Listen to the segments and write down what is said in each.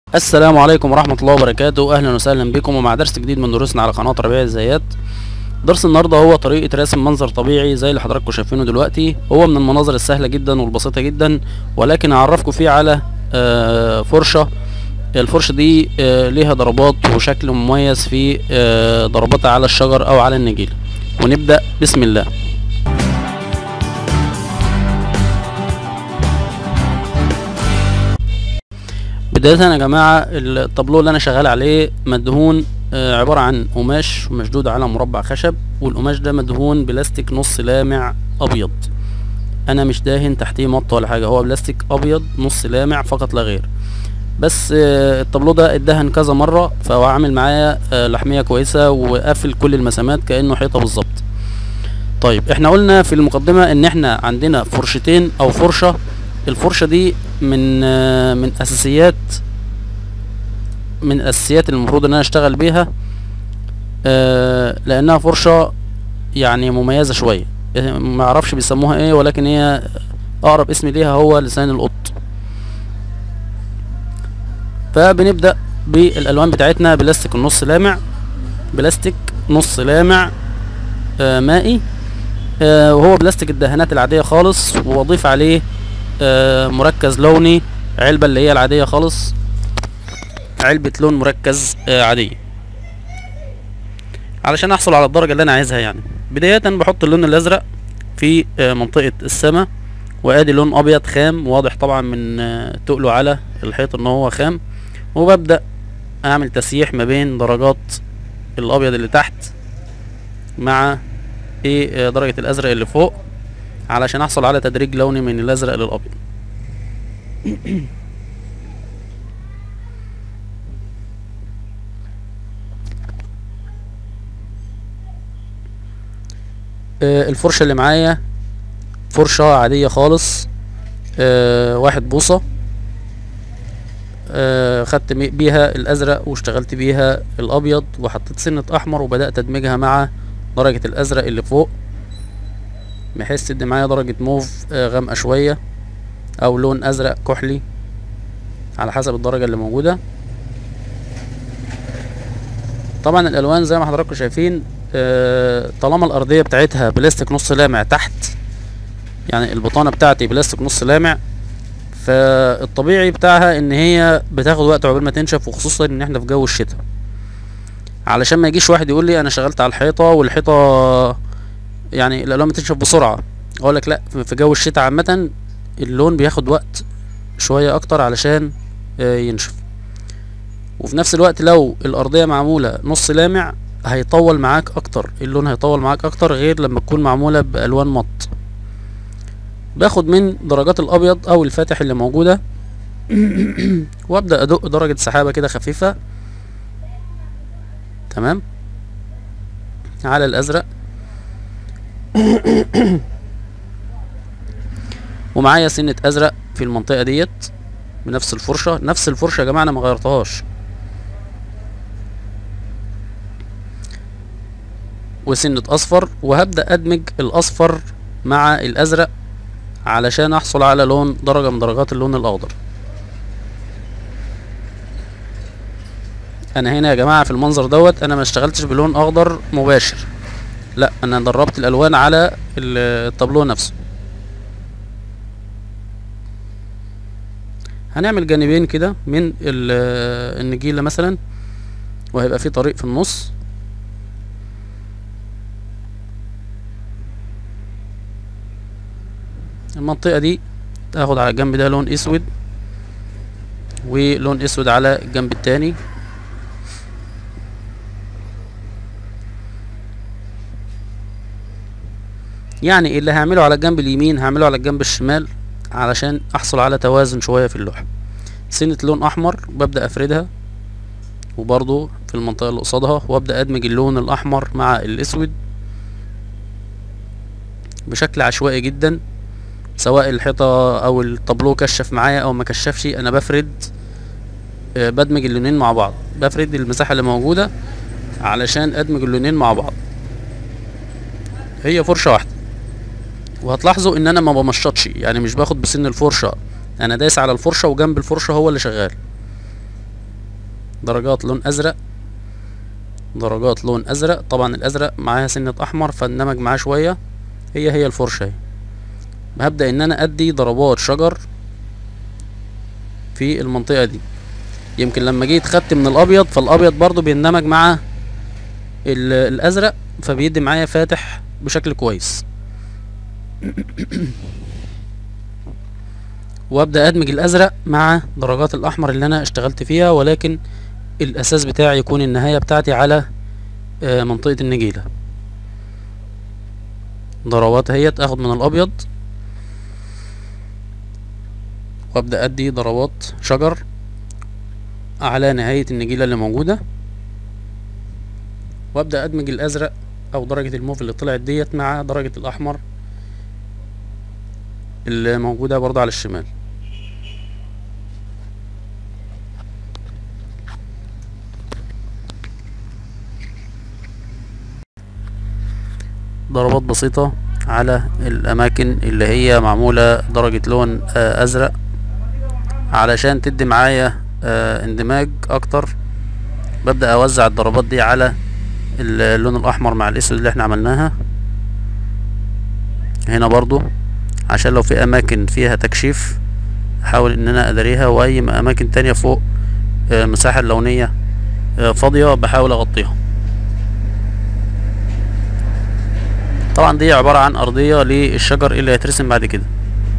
السلام عليكم ورحمة الله وبركاته أهلا وسهلا بكم ومع درس جديد من دروسنا على قناة ربيع الزيات درس النهاردة هو طريقة رسم منظر طبيعي زي اللي حضراتكم شايفينه دلوقتي هو من المناظر السهلة جدا والبسيطة جدا ولكن هعرفكم فيه على آه، فرشة الفرشة دي آه، ليها ضربات وشكل مميز في آه، ضرباتها على الشجر أو على النجيل ونبدأ بسم الله بداية يا جماعة الطابلو اللي أنا شغال عليه مدهون آه، عبارة عن قماش مشدود على مربع خشب والقماش ده مدهون بلاستيك نص لامع أبيض أنا مش داهن تحتيه مط ولا حاجة هو بلاستيك أبيض نص لامع فقط لا غير بس آه، الطابلو ده اتدهن كذا مرة فهو عامل معايا آه، لحمية كويسة وقافل كل المسامات كأنه حيطة بالظبط طيب احنا قلنا في المقدمة ان احنا عندنا فرشتين او فرشة الفرشة دي من آه، من اساسيات من الاساسيات اللي المفروض ان انا اشتغل بيها آه، لانها فرشة يعني مميزة شوية آه، ما اعرفش بيسموها ايه ولكن هي اقرب اسم ليها هو لسان القط فبنبدأ بالالوان بتاعتنا بلاستيك النص لامع بلاستيك نص لامع آه، مائي آه، وهو بلاستيك الدهانات العادية خالص واضيف عليه آه، مركز لوني علبة اللي هي العادية خالص علبة لون مركز آه، عادية علشان احصل على الدرجة اللي انا عايزها يعني بداية بحط اللون الازرق في آه، منطقة السما وادي لون ابيض خام واضح طبعا من آه، تقله على الحيط ان هو خام وببدأ اعمل تسييح ما بين درجات الابيض اللي تحت مع ايه آه، درجة الازرق اللي فوق علشان احصل على تدريج لوني من الازرق للابيض آه، الفرشة اللي معايا فرشة عادية خالص آه، واحد بوصة آه، خدت مي- بيها الازرق واشتغلت بيها الابيض وحطيت سنة احمر وبدأت ادمجها مع درجة الازرق اللي فوق بحيث تدي معايا درجة موف آه، غامقة شوية او لون ازرق كحلي على حسب الدرجة اللي موجودة طبعا الالوان زي ما حضراتكم شايفين آه، طالما الارضية بتاعتها بلاستيك نص لامع تحت يعني البطانة بتاعتي بلاستيك نص لامع فالطبيعي بتاعها ان هي بتاخد وقت عقبال ما تنشف وخصوصا ان احنا في جو الشتاء علشان ما يجيش واحد يقول لي انا شغلت على الحيطة والحيطة يعني الالوان بتنشف بسرعة اقول لك لا في جو الشتاء عامة اللون بياخد وقت شوية اكتر علشان آه، ينشف وفي نفس الوقت لو الارضية معمولة نص لامع هيطول معاك اكتر اللون هيطول معاك اكتر غير لما تكون معمولة بالوان مط باخد من درجات الابيض او الفاتح اللي موجودة وابدأ ادق درجة سحابة كده خفيفة تمام على الازرق ومعايا سنة ازرق في المنطقة ديت بنفس الفرشة نفس الفرشة يا جماعة انا ما غيرتهاش وسنة اصفر وهبدأ ادمج الاصفر مع الازرق علشان احصل على لون درجة من درجات اللون الاخضر انا هنا يا جماعة في المنظر دوت انا ما اشتغلتش بلون اخضر مباشر لا انا دربت الالوان على ال- الطابلو نفسه هنعمل جانبين كده من ال- النجيلة مثلا وهيبقى في طريق في النص المنطقة دي تاخد على الجنب ده لون اسود ولون اسود على الجنب التاني يعني اللي هعمله على الجنب اليمين هعمله على الجنب الشمال علشان احصل على توازن شوية في اللوحة سنة لون احمر ببدأ افردها وبرضو في المنطقة اللي قصادها وابدأ ادمج اللون الاحمر مع الاسود بشكل عشوائي جدا سواء الحيطة او الطابلو كشف معايا او ما كشفش انا بفرد آه، بدمج اللونين مع بعض بفرد المساحة اللي موجودة علشان ادمج اللونين مع بعض هي فرشة واحدة وهتلاحظوا ان انا ما بمشطش يعني مش باخد بسن الفرشة انا دايس على الفرشة وجنب الفرشة هو اللي شغال درجات لون ازرق درجات لون ازرق طبعا الازرق معاها سنة احمر فاندمج معاه شوية هي هي الفرشة اهي هبدأ ان انا ادي ضربات شجر في المنطقة دي يمكن لما جيت خدت من الابيض فالابيض برضو بيندمج مع ال- الازرق فبيدي معايا فاتح بشكل كويس وابدا ادمج الازرق مع درجات الاحمر اللي انا اشتغلت فيها ولكن الاساس بتاعي يكون النهاية بتاعتي على آه، منطقة النجيلة ضربات اهيت اخد من الابيض وابدا ادي ضربات شجر على نهاية النجيلة اللي موجودة وابدا ادمج الازرق او درجة الموف اللي طلعت ديت مع درجة الاحمر اللي موجودة برضه على الشمال ضربات بسيطة على الأماكن اللي هي معمولة درجة لون آه، أزرق علشان تدي معايا آه، اندماج أكتر ببدأ أوزع الضربات دي على اللون الأحمر مع الأسود اللي احنا عملناها هنا برضو عشان لو في أماكن فيها تكشيف أحاول إن أنا أداريها وأي أماكن تانية فوق آه، مساحة لونية آه، فاضية بحاول أغطيها طبعا دي عبارة عن أرضية للشجر اللي هيترسم بعد كده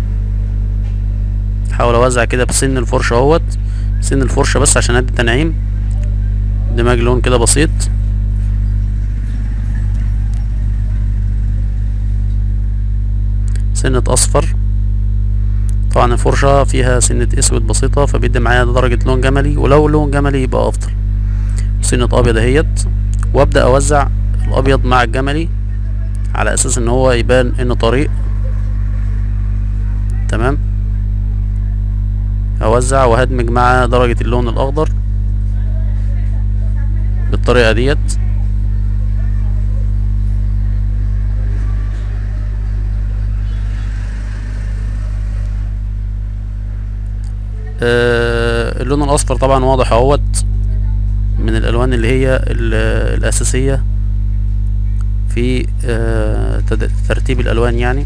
حاول أوزع كده بسن الفرشة اهوت سن الفرشة بس عشان أدي تنعيم دماج لون كده بسيط سنة أصفر طبعا الفرشة فيها سنة أسود بسيطة فبيدي معايا درجة لون جملي ولو لون جملي يبقى أفضل سنة أبيض اهيت وأبدأ أوزع الأبيض مع الجملي على اساس ان هو يبان انه طريق تمام هوزع وهدمج مع درجة اللون الاخضر بالطريقة ديت آه اللون الاصفر طبعا واضح اهوت من الالوان اللي هي ال- الاساسية في آه، تد- ترتيب الالوان يعني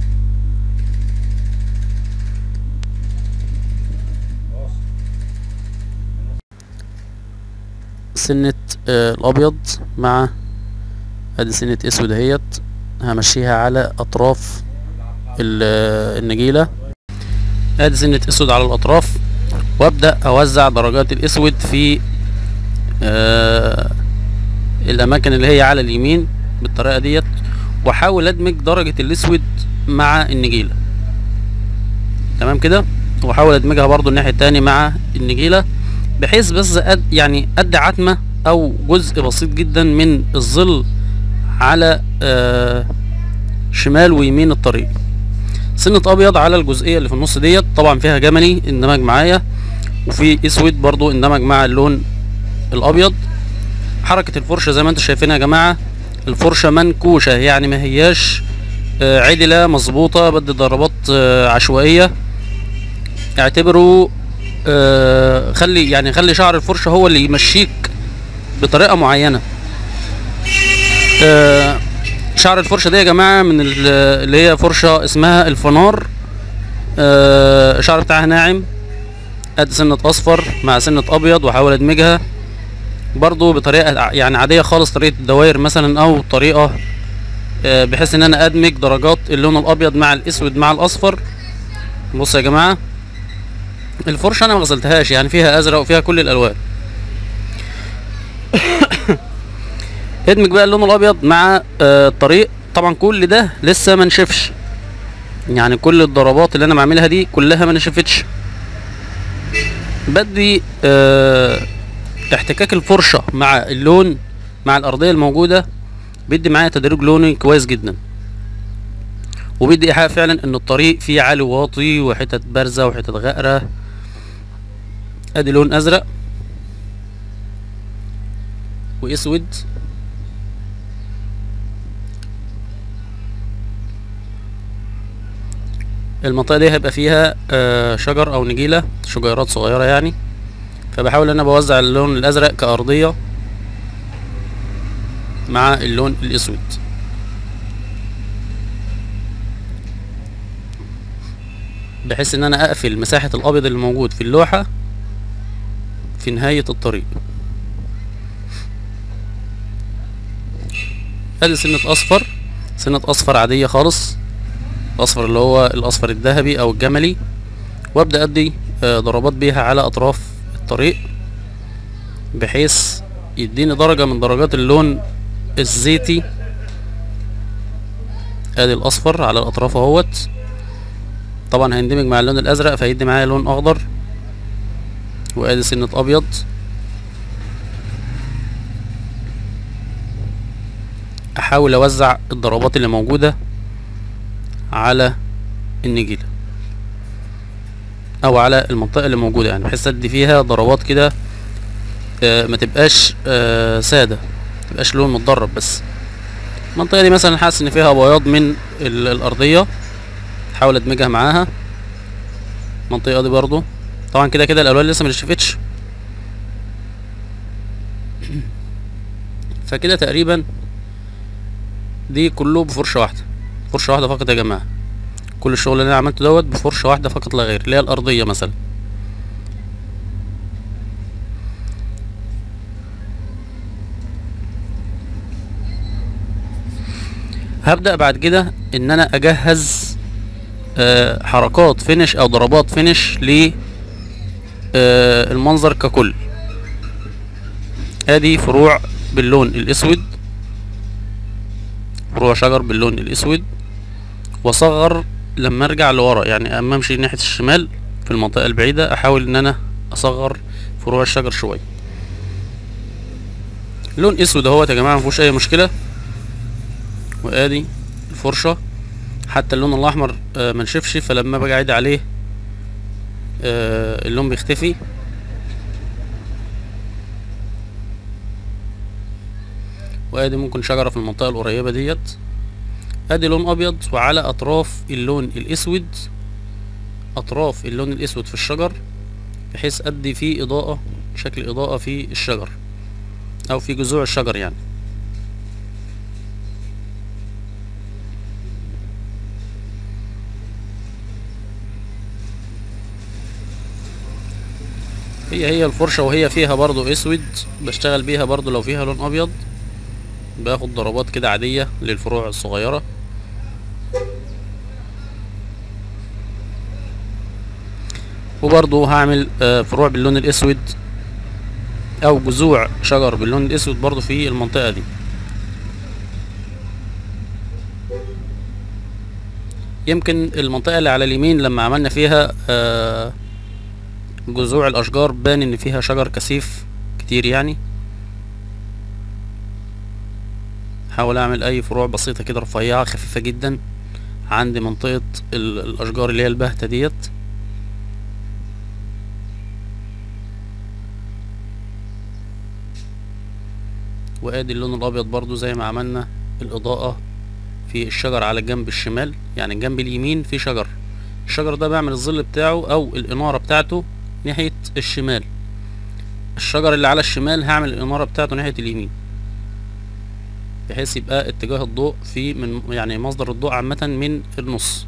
سنة آه، الابيض مع ادي سنة اسود اهيت همشيها على اطراف ال- آه، النجيلة ادي سنة اسود على الاطراف وابدأ اوزع درجات الاسود في آه، الاماكن اللي هي على اليمين بالطريقه ديت واحاول ادمج درجه الاسود مع النجيله تمام كده واحاول ادمجها برضو الناحيه التانية مع النجيله بحيث بس أد يعني ادي عتمه او جزء بسيط جدا من الظل على آه شمال ويمين الطريق سنة ابيض على الجزئية اللي في النص ديت طبعا فيها جملي اندمج معايا وفي اسود برضو اندمج مع اللون الابيض حركة الفرشة زي ما انتم شايفينها يا جماعة الفرشة منكوشة يعني ما هياش آه، عدلة مظبوطة بدي ضربات آه، عشوائية اعتبروا آه، خلي يعني خلي شعر الفرشة هو اللي يمشيك بطريقة معينة آه، شعر الفرشة دي يا جماعة من ال- اللي هي فرشة اسمها الفنار آه، الشعر بتاعها ناعم ادي سنة اصفر مع سنة ابيض واحاول ادمجها برضو بطريقة ع- يعني عادية خالص طريقة الدوائر مثلا او طريقة آه، بحيث ان انا ادمج درجات اللون الابيض مع الاسود مع الاصفر بصوا يا جماعة الفرشة انا ما غسلتهاش يعني فيها ازرق وفيها كل الالوان ادمج بقى اللون الابيض مع آه، الطريق طبعا كل ده لسه ما نشفش يعني كل الضربات اللي انا بعملها دي كلها ما نشفتش بدي آه احتكاك الفرشة مع اللون مع الأرضية الموجودة بيدي معايا تدريج لوني كويس جدا وبيدي إيحاء فعلا إن الطريق فيه عالي وواطي وحتت بارزة وحتت غائرة أدي لون أزرق وأسود المنطقة دي هيبقى فيها آه، شجر أو نجيلة شجيرات صغيرة يعني فبحاول ان انا بوزع اللون الازرق كارضيه مع اللون الاسود بحيث ان انا اقفل مساحة الابيض اللي موجود في اللوحة في نهاية الطريق ادي سنة اصفر سنة اصفر عادية خالص الاصفر اللي هو الاصفر الذهبي او الجملي وابدأ ادي آه، ضربات بيها على اطراف الطريق بحيث يديني درجة من درجات اللون الزيتي ادي الاصفر على الاطراف اهوت طبعا هيندمج مع اللون الازرق فيدي معايا لون اخضر وادي سنة ابيض احاول اوزع الضربات اللي موجودة على النجيلة او على المنطقة اللي موجودة يعني بحيث ادي فيها ضربات كده آه، ما تبقاش آه، سادة متبقاش لون متدرب بس المنطقة دي مثلا حاسس ان فيها بياض من ال- الارضية احاول ادمجها معاها المنطقة دي برضو طبعا كده كده الالوان لسه منشفتش فكده تقريبا دي كله بفرشة واحدة فرشة واحدة فقط يا جماعة كل الشغل اللي انا عملته دوت بفرشة واحدة فقط لا غير اللي هي الارضية مثلا هبدأ بعد كده ان انا اجهز آه، حركات فينش او ضربات فينش ل آه، المنظر ككل ادي فروع باللون الاسود فروع شجر باللون الاسود واصغر لما ارجع لورا يعني اما امشي ناحية الشمال في المنطقة البعيدة احاول ان انا اصغر فروع الشجر شوية لون اسود اهوت يا جماعة مفيهوش اي مشكلة وادي الفرشة حتى اللون الاحمر آه، منشفش فلما باجي اعيد عليه آه، اللون بيختفي وادي ممكن شجرة في المنطقة القريبة ديت ادي لون ابيض وعلى اطراف اللون الاسود اطراف اللون الاسود في الشجر بحيث ادي فيه اضاءة شكل اضاءة في الشجر او في جذوع الشجر يعني هي هي الفرشة وهي فيها برضو اسود بشتغل بيها برضو لو فيها لون ابيض باخد ضربات كده عادية للفروع الصغيرة وبرضو هعمل آه، فروع باللون الاسود او جذوع شجر باللون الاسود برضو في المنطقة دي يمكن المنطقة اللي على اليمين لما عملنا فيها آه جذوع الاشجار بان ان فيها شجر كثيف كتير يعني حاول اعمل اي فروع بسيطة كده رفيعة خفيفة جدا عند منطقة ال- الاشجار اللي هي الباهتة ديت وادي اللون الابيض برضو زي ما عملنا الاضاءة في الشجر على الجنب الشمال يعني الجنب اليمين في شجر الشجر ده بعمل الظل بتاعه او الانارة بتاعته ناحية الشمال الشجر اللي على الشمال هعمل الانارة بتاعته ناحية اليمين بحيث يبقى اتجاه الضوء في من يعني مصدر الضوء عامة من النص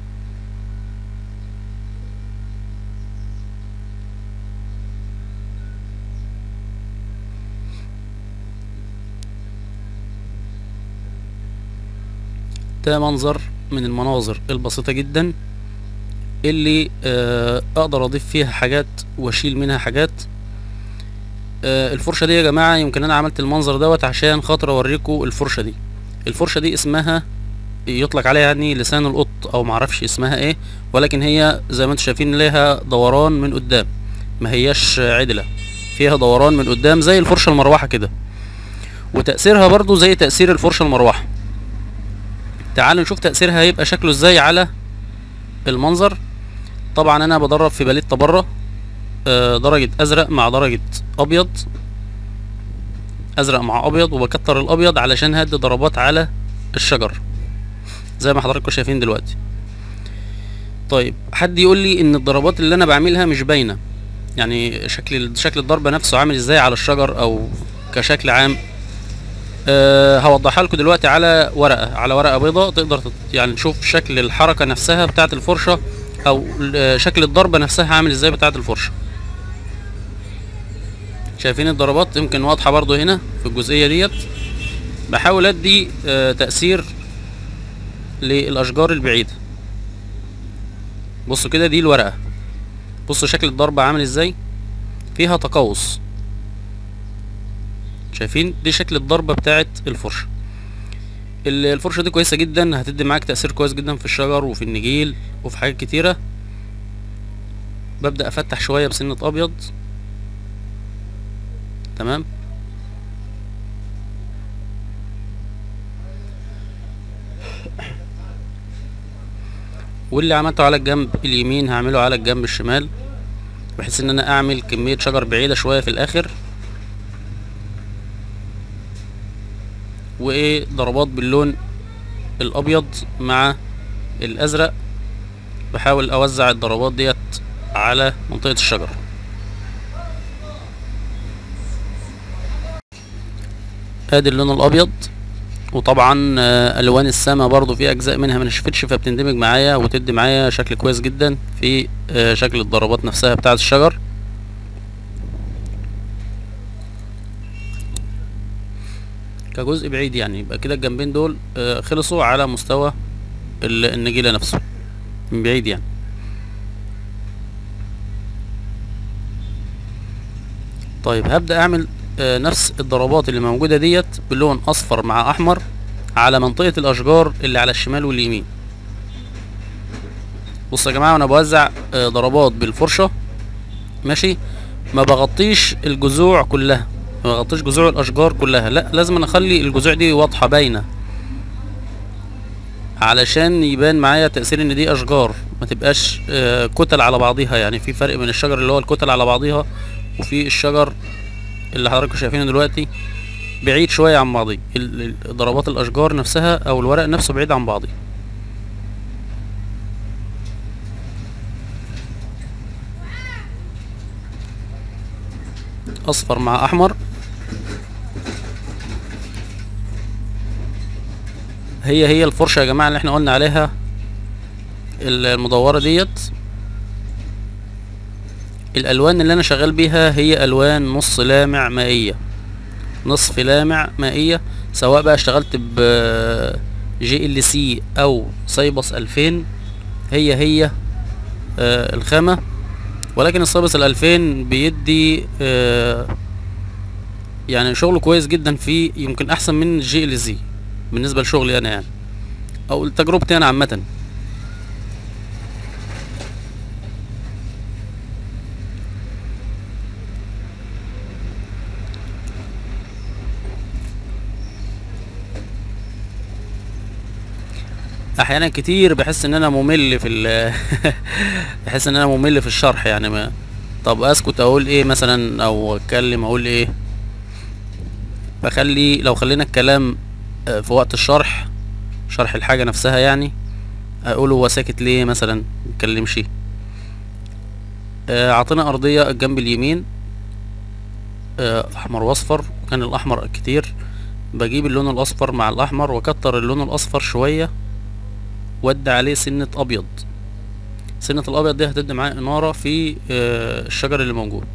ده منظر من المناظر البسيطة جدا اللي آه، اقدر اضيف فيها حاجات واشيل منها حاجات آه، الفرشة دي يا جماعة يمكن انا عملت المنظر دوت عشان خاطر اوريكم الفرشة دي الفرشة دي اسمها يطلق عليها يعني لسان القط او معرفش اسمها ايه ولكن هي زي ما انتم شايفين ليها دوران من قدام ما هياش عدلة فيها دوران من قدام زي الفرشة المروحة كده وتأثيرها برضو زي تأثير الفرشة المروحة تعالوا نشوف تأثيرها هيبقى شكله ازاي على المنظر طبعا انا بدرب في باليتا بره آه، درجة ازرق مع درجة ابيض ازرق مع ابيض وبكتر الابيض علشان هدي ضربات على الشجر زي ما حضراتكم شايفين دلوقتي طيب حد يقول لي ان الضربات اللي انا بعملها مش باينه يعني شكل شكل الضربة نفسه عامل ازاي على الشجر او كشكل عام أه هوضحها لكم دلوقتي على ورقة على ورقة بيضاء تقدر تت... يعني تشوف شكل الحركة نفسها بتاعة الفرشة او ال- شكل الضربة نفسها عامل ازاي بتاعة الفرشة شايفين الضربات يمكن واضحة برضو هنا في الجزئية ديت بحاول ادي أه تأثير للاشجار البعيدة بصوا كده دي الورقة بصوا شكل الضربة عامل ازاي فيها تقوس شايفين دي شكل الضربة بتاعت الفرشة ال- الفرشة دي كويسة جدا هتدي معاك تأثير كويس جدا في الشجر وفي النجيل وفي حاجات كتيرة ببدأ افتح شوية بسنة ابيض تمام واللي عملته على الجنب اليمين هعمله على الجنب الشمال بحيث ان انا اعمل كمية شجر بعيدة شوية في الاخر وايه ضربات باللون الابيض مع الازرق بحاول اوزع الضربات ديت على منطقة الشجر ادي اللون الابيض وطبعا آه، الوان السما برضو في اجزاء منها ما نشفتش فبتندمج معايا وتدي معايا شكل كويس جدا في آه، شكل الضربات نفسها بتاعه الشجر كجزء بعيد يعني يبقى كده الجنبين دول آه، خلصوا على مستوى ال- النجيلة نفسه من بعيد يعني طيب هبدأ اعمل آه، نفس الضربات اللي موجودة ديت بلون اصفر مع احمر على منطقة الاشجار اللي على الشمال واليمين بصوا يا جماعة وانا بوزع آه، ضربات بالفرشة ماشي ما بغطيش الجذوع كلها ما بغطيش جذوع الاشجار كلها لا لازم أنا اخلي الجذوع دي واضحة باينة علشان يبان معايا تأثير ان دي اشجار ما تبقاش آه، كتل على بعضيها يعني في فرق بين الشجر اللي هو الكتل على بعضيها وفي الشجر اللي حضراتكم شايفينه دلوقتي بعيد شوية عن بعضيه ال- ال- ضربات الاشجار نفسها او الورق نفسه بعيد عن بعضيه اصفر مع احمر هي هي الفرشة يا جماعة اللي احنا قلنا عليها ال- المدورة ديت الالوان اللي انا شغال بيها هي الوان نص لامع مائية نصف لامع مائية سواء بقى اشتغلت ب جي ال سي او سايبس 2000 هي هي آه، الخامة ولكن السايبس الألفين بيدي آه، يعني شغله كويس جدا فيه يمكن احسن من الجي ال زي بالنسبة لشغلي انا يعني او تجربتي انا عامة احيانا كتير بحس ان انا ممل في ال بحس ان انا ممل في الشرح يعني ما طب اسكت اقول ايه مثلا او اتكلم اقول ايه بخلي لو خلينا الكلام آه، في وقت الشرح شرح الحاجة نفسها يعني اقول هو ساكت ليه مثلا متكلمش آه، عطينا ارضية الجنب اليمين آه، احمر واصفر وكان الاحمر كتير بجيب اللون الاصفر مع الاحمر واكتر اللون الاصفر شوية وادي عليه سنة ابيض سنة الابيض دي هتدي معاه انارة في آه، الشجر اللي موجود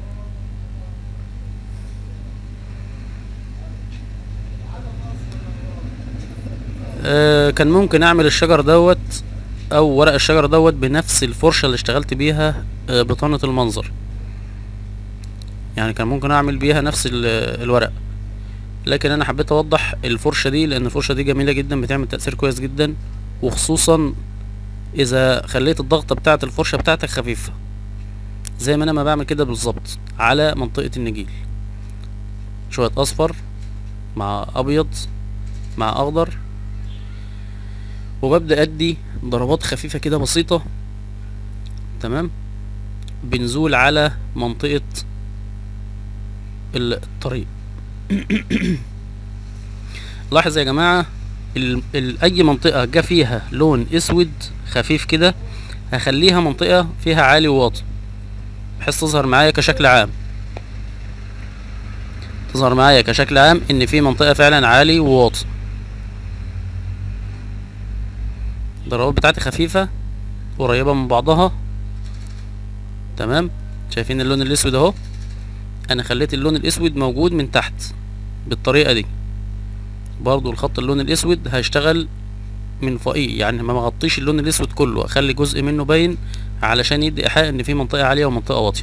آه، كان ممكن اعمل الشجر دوت او ورق الشجر دوت بنفس الفرشة اللي اشتغلت بيها آه، بطانة المنظر يعني كان ممكن اعمل بيها نفس ال- الورق لكن انا حبيت اوضح الفرشة دي لان الفرشة دي جميلة جدا بتعمل تأثير كويس جدا وخصوصا اذا خليت الضغطة بتاعة الفرشة بتاعتك خفيفة زي ما انا ما بعمل كده بالظبط على منطقة النجيل شوية اصفر مع ابيض مع اخضر وببدأ ادي ضربات خفيفة كده بسيطة تمام بنزول على منطقة ال- الطريق لاحظ يا جماعة ال... ال... اي منطقة جا فيها لون اسود خفيف كده هخليها منطقة فيها عالي وواطي بحيث تظهر معايا كشكل عام تظهر معايا كشكل عام ان في منطقة فعلا عالي وواطي الضربات بتاعتي خفيفة قريبة من بعضها تمام شايفين اللون الاسود اهو انا خليت اللون الاسود موجود من تحت بالطريقة دي برضو الخط اللون الاسود هيشتغل من فوقيه يعني ما مغطيش اللون الاسود كله اخلي جزء منه باين علشان يدي ايحاء ان في منطقة عالية ومنطقة واطية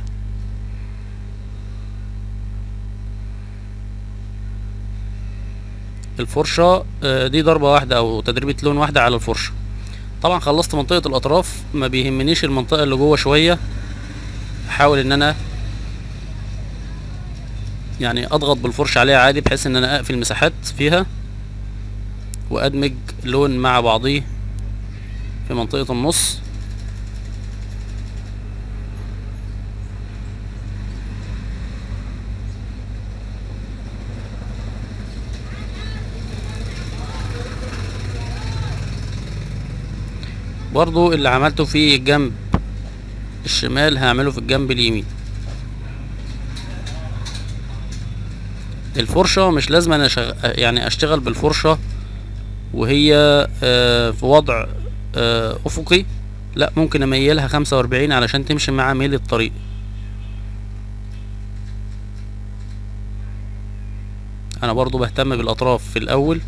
الفرشة آه، دي ضربة واحدة او تدريبة لون واحدة على الفرشة طبعا خلصت منطقة الاطراف ما بيهمنيش المنطقة اللي جوه شوية احاول ان انا يعني اضغط بالفرشة عليها عادي بحيث ان انا اقفل مساحات فيها وادمج لون مع بعضيه في منطقة النص برضو اللي عملته في الجنب الشمال هعمله في الجنب اليمين الفرشة مش لازم انا شغ... يعني اشتغل بالفرشة وهي آه، في وضع آه، افقي لا ممكن اميلها خمسة واربعين علشان تمشي مع ميل الطريق انا برضو بهتم بالاطراف في الاول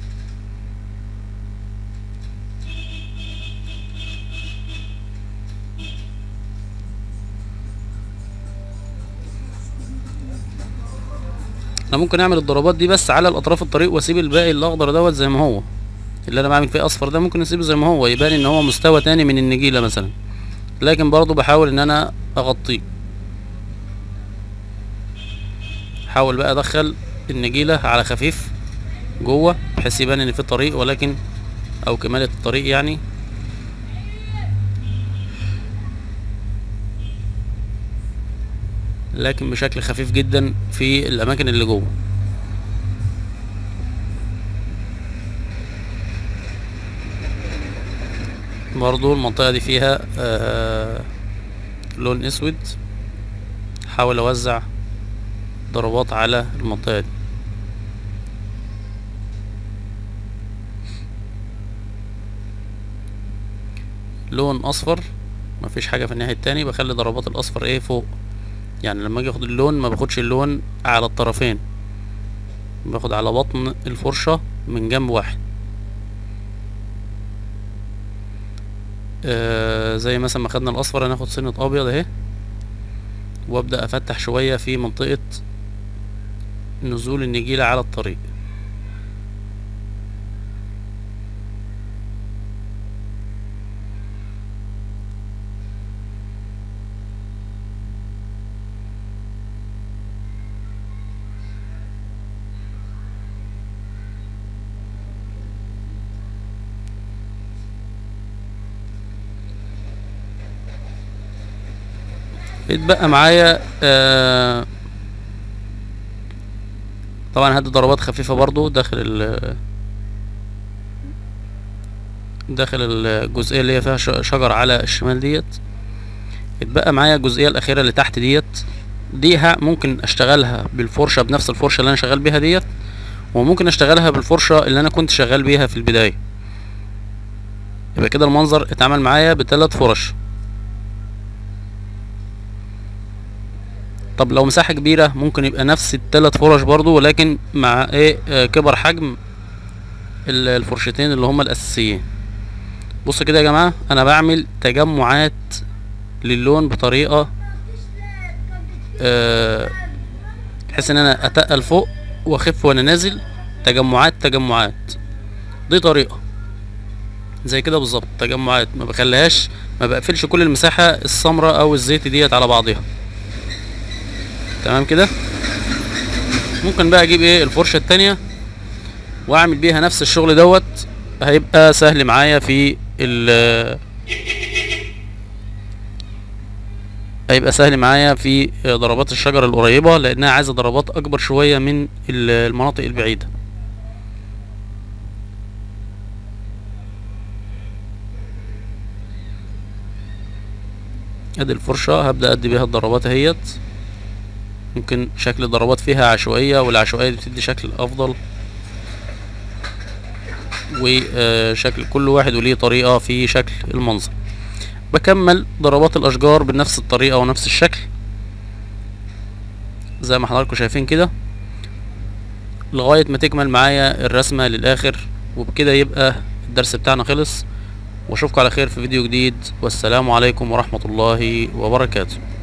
انا ممكن اعمل الضربات دي بس على الاطراف الطريق واسيب الباقي الاخضر دوت زي ما هو اللي انا بعمل فيه اصفر ده ممكن اسيبه زي ما هو يبان ان هو مستوى تاني من النجيلة مثلا لكن برضو بحاول ان انا اغطيه حاول بقى ادخل النجيلة على خفيف جوه بحيث يبان ان في طريق ولكن او كمالة الطريق يعني لكن بشكل خفيف جدا في الاماكن اللي جوه برضو المنطقة دي فيها آه لون اسود حاول اوزع ضربات على المنطقة دي لون اصفر مفيش حاجة في الناحية التاني بخلي ضربات الاصفر ايه فوق يعني لما اجي اخد اللون ما باخدش اللون على الطرفين باخد على بطن الفرشة من جنب واحد آه زي مثلا ما خدنا الاصفر هناخد سنة ابيض اهي وابدأ افتح شوية في منطقة نزول النجيلة على الطريق اتبقى معايا آه طبعا هدي ضربات خفيفة برضو داخل ال داخل الجزئية اللي هي فيها ش- شجر على الشمال ديت اتبقى معايا الجزئية الأخيرة اللي تحت ديت دي ها ممكن اشتغلها بالفرشة بنفس الفرشة اللي انا شغال بيها ديت وممكن اشتغلها بالفرشة اللي انا كنت شغال بيها في البداية يبقى كده المنظر اتعمل معايا بثلاث فرش طب لو مساحة كبيرة ممكن يبقى نفس التلات فرش برضو ولكن مع ايه آه كبر حجم ال- الفرشتين اللي هما الاساسيين بص كده يا جماعة انا بعمل تجمعات للون بطريقة آه، بحيث ان انا اتقل فوق واخف وانا نازل تجمعات تجمعات دي طريقة زي كده بالظبط تجمعات ما بخليهاش ما بقفلش كل المساحة السمراء او الزيتي ديت على بعضها تمام كده ممكن بقى اجيب ايه الفرشة التانية واعمل بيها نفس الشغل دوت هيبقى سهل معايا في ال هيبقى سهل معايا في ضربات الشجر القريبة لانها عايزة ضربات اكبر شوية من ال- المناطق البعيدة ادي الفرشة هبدأ ادي بيها الضربات اهيت ممكن شكل الضربات فيها عشوائية والعشوائية دي بتدي شكل افضل وشكل كل واحد وليه طريقة في شكل المنظر بكمل ضربات الاشجار بنفس الطريقة ونفس الشكل زي ما حضراتكم شايفين كده لغاية ما تكمل معايا الرسمة للآخر وبكده يبقى الدرس بتاعنا خلص واشوفكم على خير في فيديو جديد والسلام عليكم ورحمة الله وبركاته